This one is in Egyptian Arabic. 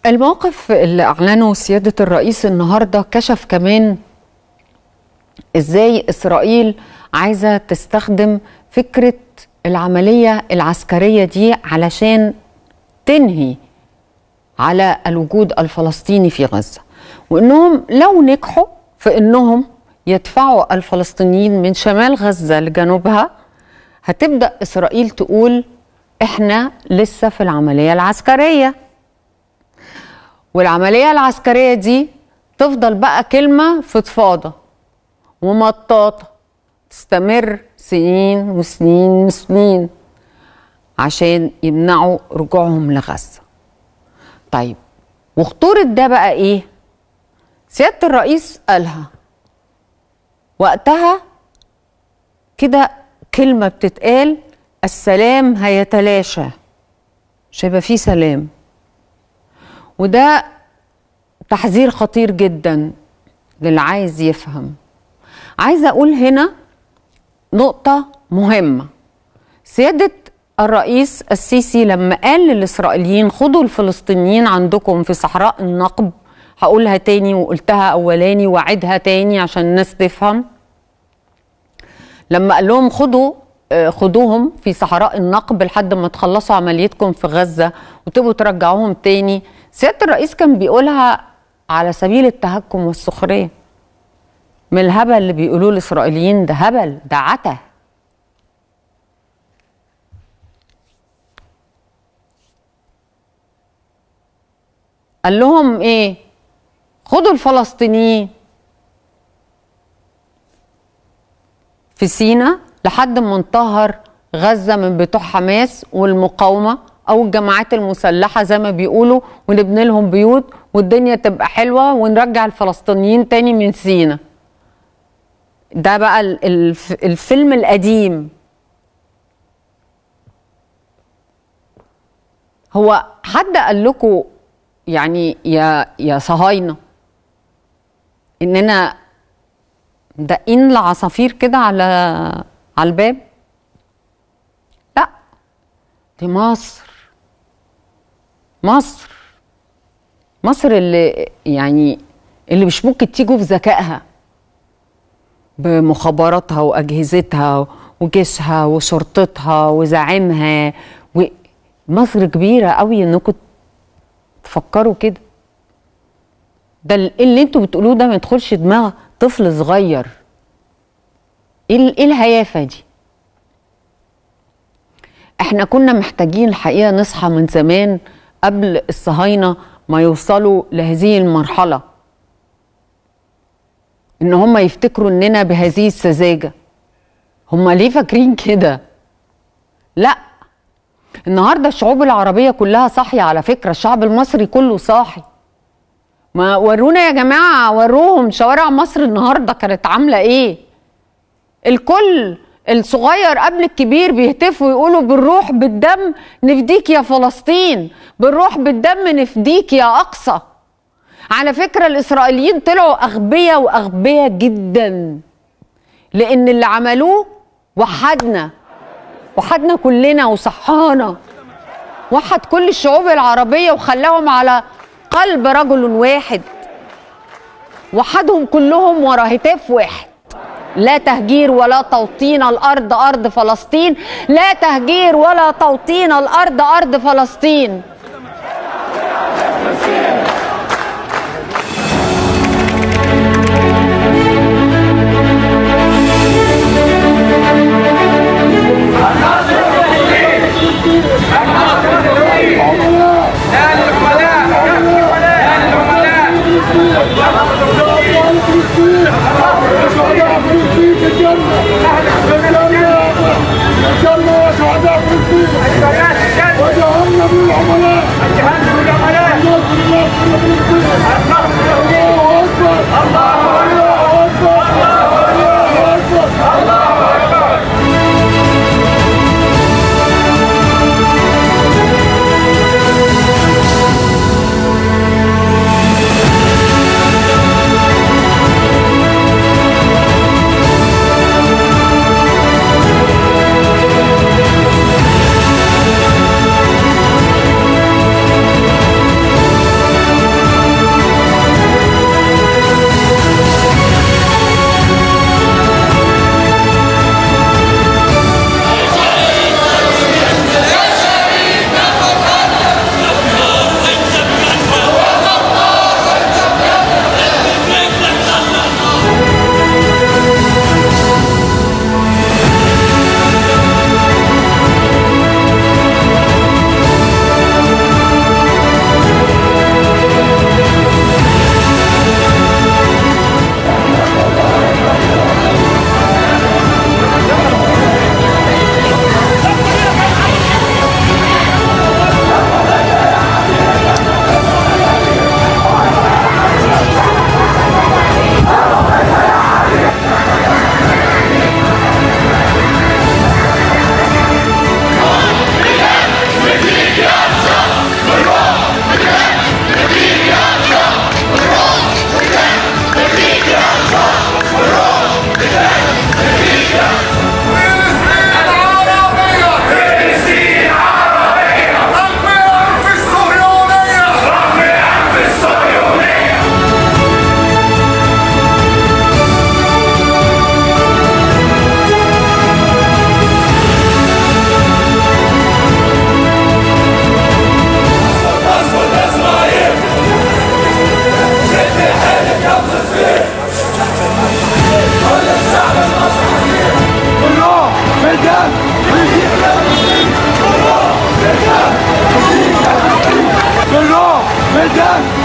الموقف اللي اعلنه سياده الرئيس النهارده كشف كمان ازاي اسرائيل عايزه تستخدم فكره العمليه العسكريه دي علشان تنهي على الوجود الفلسطيني في غزه وانهم لو نجحوا في انهم يدفعوا الفلسطينيين من شمال غزه لجنوبها هتبدا اسرائيل تقول احنا لسه في العمليه العسكريه والعمليه العسكريه دي تفضل بقى كلمه فضفاضه ومطاطه تستمر سنين وسنين وسنين عشان يمنعوا رجوعهم لغزه طيب وخطوره ده بقى ايه سياده الرئيس قالها وقتها كده كلمه بتتقال السلام هيتلاشى مش هيبقى فيه سلام وده تحذير خطير جدا للي عايز يفهم عايزه اقول هنا نقطه مهمه سياده الرئيس السيسي لما قال للاسرائيليين خدوا الفلسطينيين عندكم في صحراء النقب هقولها تاني وقلتها اولاني واعدها تاني عشان الناس تفهم لما قال لهم خدوا خدوهم في صحراء النقب لحد ما تخلصوا عمليتكم في غزه وتبقوا ترجعوهم تاني سياده الرئيس كان بيقولها على سبيل التهكم والسخريه من الهبل اللي بيقولوه الاسرائيليين ده هبل ده عته قال لهم ايه خدوا الفلسطينيين في سينا لحد ما انطهر غزه من بتوع حماس والمقاومه او الجماعات المسلحه زي ما بيقولوا ونبني لهم بيوت والدنيا تبقى حلوه ونرجع الفلسطينيين تاني من سينا ده بقى الفيلم القديم هو حد قال لكم يعني يا يا صهاينه اننا دقين العصافير كده على على الباب لا دي مصر مصر مصر اللي يعني اللي مش ممكن تيجوا بذكائها بمخابراتها واجهزتها وجيشها وشرطتها وزعيمها مصر كبيره قوي انكم تفكروا كده ده اللي انتوا بتقولوه ده ما يدخلش دماغ طفل صغير ايه الهيافه دي احنا كنا محتاجين الحقيقه نصحى من زمان قبل الصهاينه ما يوصلوا لهذه المرحله ان هم يفتكروا اننا بهذه السذاجه هم ليه فاكرين كده لا النهارده الشعوب العربيه كلها صاحيه على فكره الشعب المصري كله صاحي ما ورونا يا جماعه وروهم شوارع مصر النهارده كانت عامله ايه الكل الصغير قبل الكبير بيهتفوا ويقولوا بالروح بالدم نفديك يا فلسطين بالروح بالدم نفديك يا اقصى على فكره الاسرائيليين طلعوا اغبياء واغبياء جدا لان اللي عملوه وحدنا وحدنا كلنا وصحانا وحد كل الشعوب العربيه وخلاهم على قلب رجل واحد وحدهم كلهم ورا هتاف واحد لا تهجير ولا توطين الارض ارض فلسطين لا تهجير ولا توطين الارض ارض فلسطين وجعلنا شهداء فلسطين وجعلنا من العملاء الجان